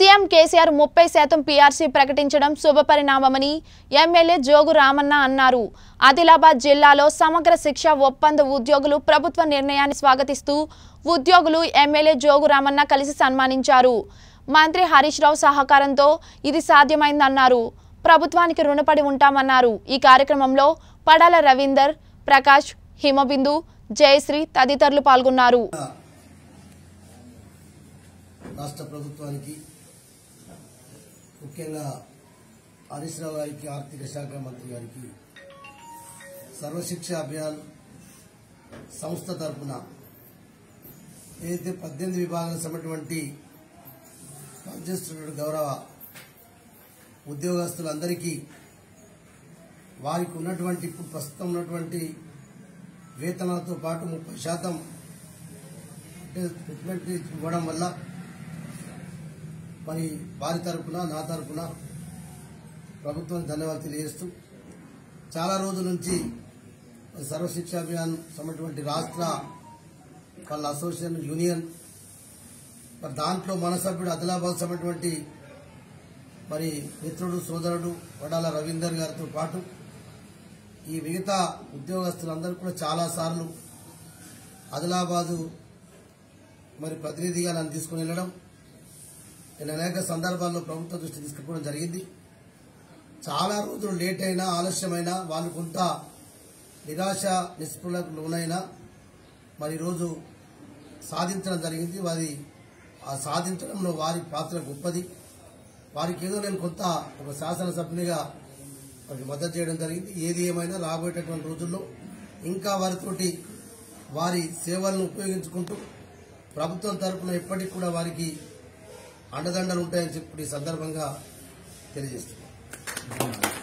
CM KCR ముప్పై శాతం PRC ప్రకటించడం శుభపరిణామమని ఎమ్మెల్యే జోగు రామన్న అన్నారు ఆదిలాబాద్ జిల్లాలో సమగ్ర శిక్ష ఒప్పంద ఉద్యోగులు ప్రభుత్వ నిర్ణయాన్ని స్వాగతిస్తూ ఉద్యోగులు ఎమ్మెల్యే జోగు రామన్న కలిసి సన్మానించారు మంత్రి హరీష్ రావు సహకారంతో ఇది సాధ్యమైందన్నారు ప్రభుత్వానికి రుణపడి ఉంటామన్నారు ఈ కార్యక్రమంలో పడాల రవీందర్ ప్రకాష్ హిమబిందు జయశ్రీ తదితరులు పాల్గొన్నారు రాష్ట్ర ప్రభుత్వానికి ముఖ్యంగా హరీష్ రావు గారికి ఆర్థిక శాఖ మంత్రి గారికి సర్వశిక్ష అభియాన్ సంస్థ తరపున ఏదైతే పద్దెనిమిది విభాగాలకు సంబంధించినటువంటి పనిచేస్తున్న గౌరవ ఉద్యోగస్తులందరికీ వారికి ఉన్నటువంటి ఇప్పుడు ప్రస్తుతం ఉన్నటువంటి వేతనాలతో పాటు ముప్పై శాతం అంటే ట్రీట్మెంట్ ఇవ్వడం వల్ల మరి వారి తరపున నా తరపున ప్రభుత్వానికి ధన్యవాదాలు తెలియజేస్తూ చాలా రోజుల నుంచి మరి సర్వశిక్ష అభియాన్ సంబంధించినటువంటి రాష్ట్ర వాళ్ళ అసోసియేషన్ యూనియన్ మరి దాంట్లో మన సభ్యుడు ఆదిలాబాద్ సంబంధించినటువంటి మరి మిత్రుడు సోదరుడు వడాల రవీందర్ గారితో పాటు ఈ మిగతా ఉద్యోగస్తులందరూ కూడా చాలా సార్లు ఆదిలాబాదు మరి ప్రతినిధిగా నన్ను తీసుకుని వెళ్ళడం నేను అనేక సందర్భాల్లో ప్రభుత్వ దృష్టి తీసుకుపోవడం జరిగింది చాలా రోజులు లేట్ అయినా ఆలస్యమైనా వాళ్ళు కొంత నిరాశ నిస్పృహలకు లోనైనా మరి ఈరోజు సాధించడం జరిగింది వారి ఆ సాధించడంలో వారి పాత్ర గొప్పది వారికి ఏదో నేను కొంత ఒక శాసనసభ్యునిగా వారికి మద్దతు చేయడం జరిగింది ఏది ఏమైనా రాబోయేటటువంటి రోజుల్లో ఇంకా వారితోటి వారి సేవలను ఉపయోగించుకుంటూ ప్రభుత్వం తరపున ఎప్పటికి కూడా వారికి అండదండలు ఉంటాయని చెప్పి ఈ సందర్భంగా తెలియజేస్తున్నాను